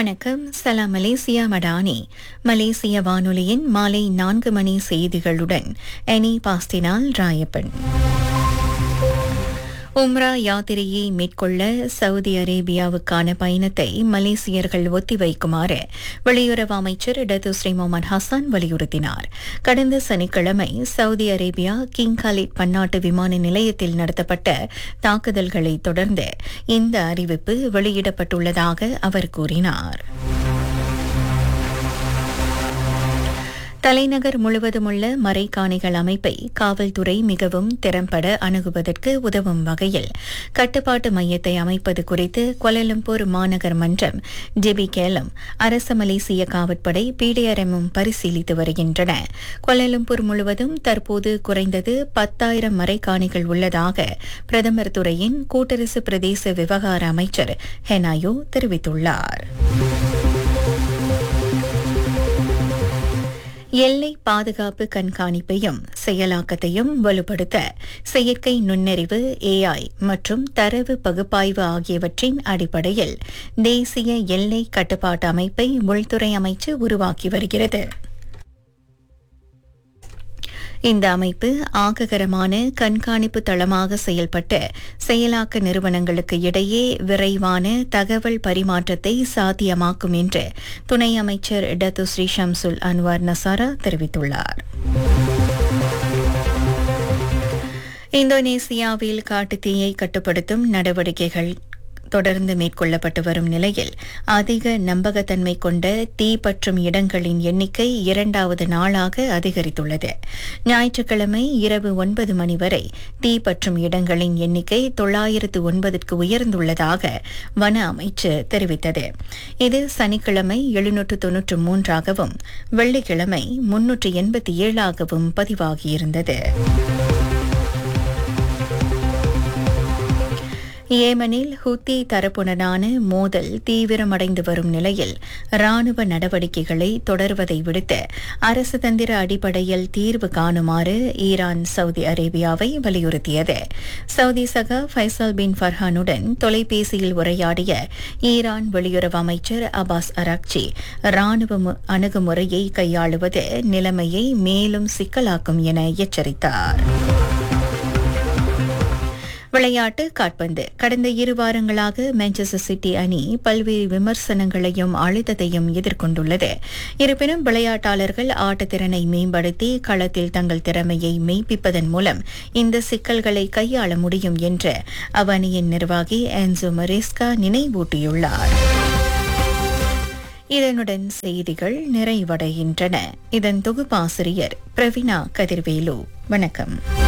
வணக்கம் சலாம் மலேசியா மடானி மலேசிய வானொலியின் மாலை நான்கு மணி செய்திகளுடன் எனி பாஸ்டினால் ராயப்பன் உம்ரா யாத்திரையை மேற்கொள்ள சவுதி அரேபியாவுக்கான பயணத்தை மலேசியர்கள் ஒத்திவைக்குமாறு வெளியுறவு அமைச்சர் டத்து ஸ்ரீ முகமது ஹசான் வலியுறுத்தினார் கடந்த சனிக்கிழமை சவுதி அரேபியா கிங் காலிட் பன்னாட்டு விமான நிலையத்தில் நடத்தப்பட்ட தாக்குதல்களை தொடர்ந்து இந்த அறிவிப்பு வெளியிடப்பட்டுள்ளதாக அவர் கூறினார் தலைநகர் முழுவதுமுள்ள மறைக்காணிகள் அமைப்பை காவல்துறை மிகவும் திறம்பட அணுகுவதற்கு உதவும் வகையில் கட்டுப்பாட்டு மையத்தை அமைப்பது குறித்து கொலலம்பூர் மாநகர் மன்றம் ஜெபி கேலம் அரச மலேசிய காவற்படை பிடிஆர்எம்மும் பரிசீலித்து வருகின்றன கொலலம்பூர் முழுவதும் தற்போது குறைந்தது பத்தாயிரம் மறைக்காணிகள் உள்ளதாக பிரதமர் துறையின் கூட்டரசு பிரதேச விவகார அமைச்சர் ஹெனாயோ தெரிவித்துள்ளார் எல்லை பாதுகாப்பு கண்காணிப்பையும் செயலாக்கத்தையும் வலுப்படுத்த செயற்கை நுண்ணறிவு ஏஐ மற்றும் தரவு பகுப்பாய்வு ஆகியவற்றின் அடிப்படையில் தேசிய எல்லை கட்டுப்பாட்டு அமைப்பை உள்துறை அமைச்சு உருவாக்கி வருகிறது இந்த அமைப்பு ஆக்ககரமான கண்காணிப்பு தளமாக செயல்பட்டு செயலாக்க நிறுவனங்களுக்கு இடையே விரைவான தகவல் பரிமாற்றத்தை சாத்தியமாக்கும் என்று துணை அமைச்சர் Datuk Sri Shamsul Anwar Nasarah தெரிவித்துள்ளார் இந்தோனேசியாவில் காட்டுத்தீயை கட்டுப்படுத்தும் நடவடிக்கைகள் தொடர்ந்து மேற்கொள்ளப்பட்டு வரும் நிலையில் அதிக நம்பகத்தன்மை கொண்ட தீ பற்றும் இடங்களின் எண்ணிக்கை இரண்டாவது நாளாக அதிகரித்துள்ளது ஞாயிற்றுக்கிழமை இரவு ஒன்பது மணி வரை தீ பற்றும் இடங்களின் எண்ணிக்கை தொள்ளாயிரத்து ஒன்பதுக்கு உயர்ந்துள்ளதாக வன அமைச்சு தெரிவித்தது இது சனிக்கிழமை எழுநூற்று தொன்னூற்று மூன்றாகவும் வெள்ளிக்கிழமை முன்னூற்று எண்பத்தி ஏழாகவும் பதிவாகியிருந்தது ஏமனில் ஹுத்தி தரப்புடனான மோதல் தீவிரமடைந்து வரும் நிலையில் ராணுவ நடவடிக்கைகளை தொடர்வதை விடுத்து அரசு தந்திர அடிப்படையில் தீர்வு காணுமாறு ஈரான் சவுதி அரேபியாவை வலியுறுத்தியது சவுதி சகா ஃபைசல் பின் ஃபர்ஹானுடன் தொலைபேசியில் உரையாடிய ஈரான் வெளியுறவு அமைச்சர் அபாஸ் அராக்சி ராணுவ அணுகுமுறையை கையாளுவது நிலைமையை மேலும் சிக்கலாக்கும் என எச்சரித்தார் விளையாட்டு காட்பந்து கடந்த இரு வாரங்களாக மான்செஸ்டர் சிட்டி அணி பல்வேறு விமர்சனங்களையும் அழுத்தத்தையும் எதிர்கொண்டுள்ளது இருப்பினும் விளையாட்டாளர்கள் ஆட்டத்திறனை மேம்படுத்தி களத்தில் தங்கள் திறமையை மெய்ப்பிப்பதன் மூலம் இந்த சிக்கல்களை கையாள முடியும் என்று அவ்வணியின் நிர்வாகி ஆன்சோ மரேஸ்கா நினைவூட்டியுள்ளார் இதனுடன் செய்திகள் நிறைவடைகின்றன இதன் தொகுப்பாசிரியர் பிரவீனா கதிர்வேலு வணக்கம்